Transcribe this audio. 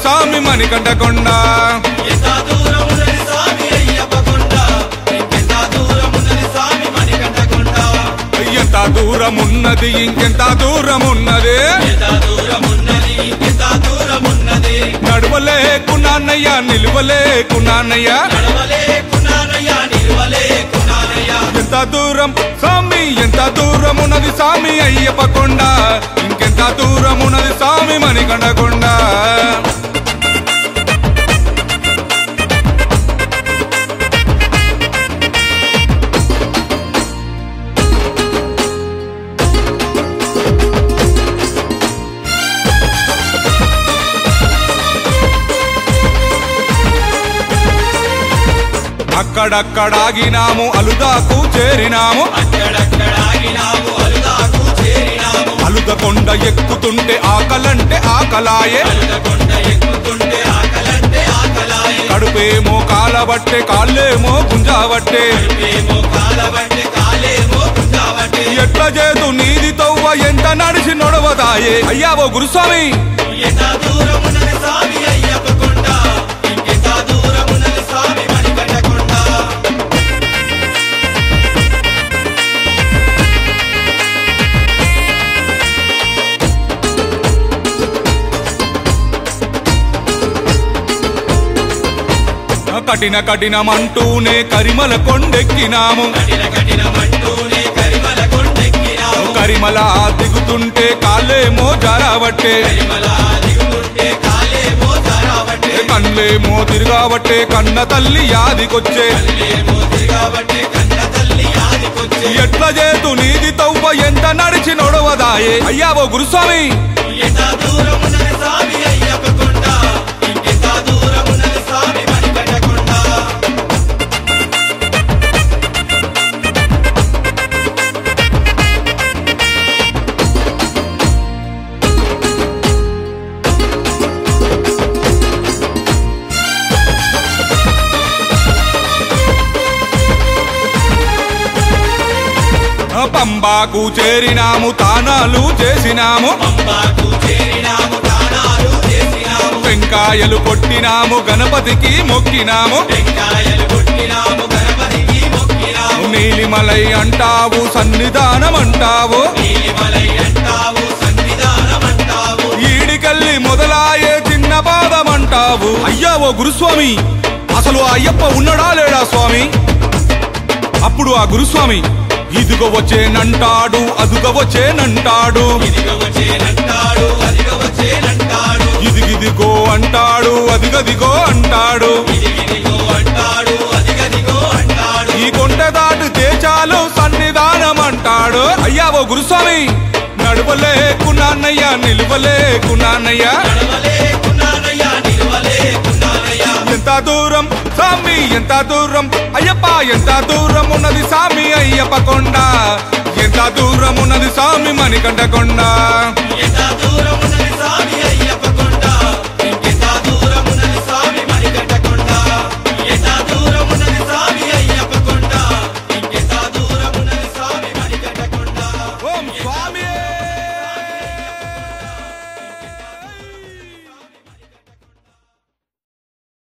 స్వామి మణికంఠకొండ ఎంత దూరం ఉన్నది స్వామి అయ్యప్ప కొండ ఎంత దూరం ఉన్నది స్వామి మణికంఠకొండ ఎంత దూరం ఉన్నది ఇంకెంత దూరం ఉన్నది ఎంత దూరం ఉన్నది ఎంత దూరం ఉన్నది నడవలేకున్నానయ్య నిలువలేకున్నానయ్య నడవలేకున్నానయ్యా నిలవలేకున్నానయ్యా ఎంత దూరం స్వామి ఎంత దూరం ఉన్నది స్వామి అయ్యప్ప కొండ ఇంకెంత దూరం ఉన్నది స్వామి మణికంఠకొండ అక్కడక్కడాగినాము అలుదాకు చేరినాము అక్కడక్కడ ఆగినాము అలుదాకు చేరినాము అలుద కొండ ఎక్కుతుంటే ఆకలంటే ఆకలాయే అలుదకొండ ఎక్కుతుంటే ఆకలంటే ఆకలాయే కడుపేమో కాలబట్టే కాళ్ళేమో గుంజాబట్టే ఏమో కాలబట్టే కాలేమో గుంజాబట్టే ఎట్ల చేతు నీది తవ్వ ఎంత నడిచి నొడవదాయే అయ్యావో గురుస్వామి ఎంత దూరం ఉన్నది స్వామి అయ్యప్ప కొండ ఇంకెంత దూరం ఉన్నది స్వామి మణికంఠకొండ కఠిన కఠినమంటూనే కరిమల కొండెక్కినాము కఠిన కఠినమంటూనే కరిమల కొండెక్కినాము కరిమల దిగుతుంటే కాళ్ళేమో జారాబట్టే కరిమల దిగుతుంటే కాలేమో ధరాబట్టే కళ్ళేమో తిరగాబట్టే కన్న తల్లి యాదికొచ్చే కళ్ళేమో తిరగబట్టే కన్న తల్లి ఆదికొచ్చే ఎట్ల చేతు నీది తవ్వ ఎంత నడిచి నొడవదాయే అయ్యావో గురుస్వామి ఎంత దూరం ఉన్నది స్వామి అయ్యప్ప కొండ ఇంకెంత దూరం ఉన్నది స్వామి మణికంఠకొండ పంబాకు చేరినాము తానాలు చేసినాము పంబాకు చేరినాము దానాలు చేసినాము వెంకాయలు కొట్టినాము గణపతికి మొక్కినాము టెంకాయలు కొట్టినాము గణపతికి మొక్కినాము నీలిమలై అంటావు సన్నిధానం అంటావు నీలిమలై అంటావు సన్నిధానం అంటావు ఈడికల్లి మొదలాయే చిన్న పాదం అంటావు అయ్యావో గురుస్వామి అసలు ఆ అయ్యప్ప ఉన్నడా లేడా స్వామి అప్పుడు ఆ గురుస్వామి ఇదిగో వచ్చేనంటాడు అదుగ వచ్చేనంటాడు ఇదిగ వచ్చేనంటాడు అదిగ వచ్చేనంటాడు ఇదిగిదిగో అంటాడు అదిగదిగో అంటాడు ఇదిగిదిగో అంటాడు అదిగదిగో అంటాడు ఈ కొండ దాటు తేచాలు సన్నిధానం అంటాడు అయ్యావో గురుస్వామి నడవలేకున్నానయ్యా నిలువలేకున్నానయ్యా నడవలేకున్నానయ్యా నిలవలేకున్నానయ్యా ఎంత దూరం స్వామి ఎంత దూరం అయ్యప్ప ఎంత దూరం ఉన్నది స్వామి అయ్యప్ప కొండ ఎంత దూరం ఉన్నది స్వామి మణికంఠ కొండ ఎంత దూరం ఉన్నది స్వామి అయ్యప్ప